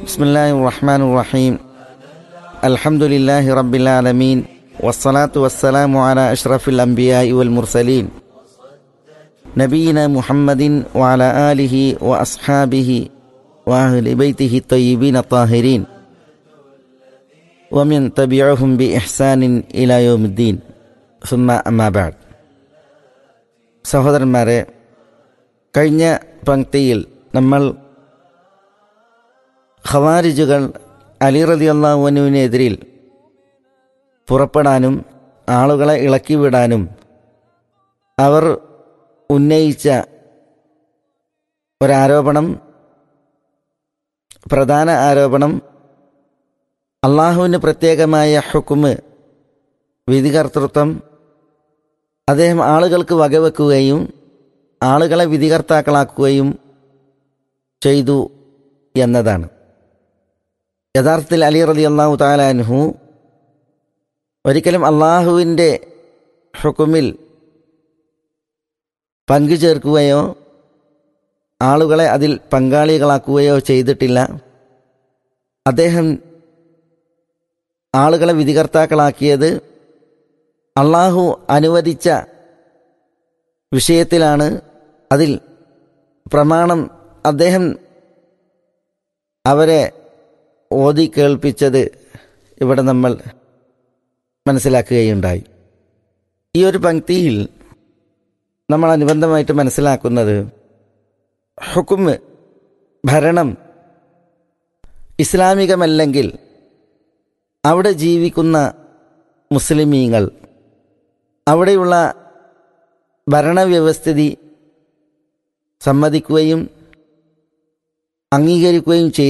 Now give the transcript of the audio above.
بسم الله الرحمن الرحيم الحمد لله رب العالمين والصلاة والسلام على أشرف الأنبياء والمرسلين نبينا محمد وعلى آله وأصحابه وأهل بيته الطيبين الطاهرين ومن تبعهم بإحسان إلى يوم الدين ثم أما بعد സഹോദരന്മാരെ കഴിഞ്ഞ പങ്ക്തിയിൽ നമ്മൾ ഖവാരിജുകൾ അലി റതി അള്ളാഹുവിനെതിരിൽ പുറപ്പെടാനും ആളുകളെ ഇളക്കിവിടാനും അവർ ഉന്നയിച്ച ഒരാരോപണം പ്രധാന ആരോപണം അള്ളാഹുവിന് പ്രത്യേകമായ ഹുക്കുമ് വിധികർത്തൃത്വം അദ്ദേഹം ആളുകൾക്ക് വകവെക്കുകയും ആളുകളെ വിധികർത്താക്കളാക്കുകയും ചെയ്തു എന്നതാണ് യഥാർത്ഥത്തിൽ അലി റലി അള്ളാഹു താലാൻഹു ഒരിക്കലും അള്ളാഹുവിൻ്റെ ഹുക്കുമിൽ പങ്കുചേർക്കുകയോ ആളുകളെ അതിൽ പങ്കാളികളാക്കുകയോ ചെയ്തിട്ടില്ല അദ്ദേഹം ആളുകളെ വിധികർത്താക്കളാക്കിയത് അള്ളാഹു അനുവദിച്ച വിഷയത്തിലാണ് അതിൽ പ്രമാണം അദ്ദേഹം അവരെ ഓതി കേൾപ്പിച്ചത് ഇവിടെ നമ്മൾ മനസ്സിലാക്കുകയുണ്ടായി ഈ ഒരു പങ്ക്തിയിൽ നമ്മൾ അനുബന്ധമായിട്ട് മനസ്സിലാക്കുന്നത് ഹുക്കുമ് ഭരണം ഇസ്ലാമികമല്ലെങ്കിൽ അവിടെ ജീവിക്കുന്ന മുസ്ലിമീങ്ങൾ അവിടെയുള്ള ഭരണവ്യവസ്ഥിതി സമ്മതിക്കുകയും അംഗീകരിക്കുകയും ചെയ്തു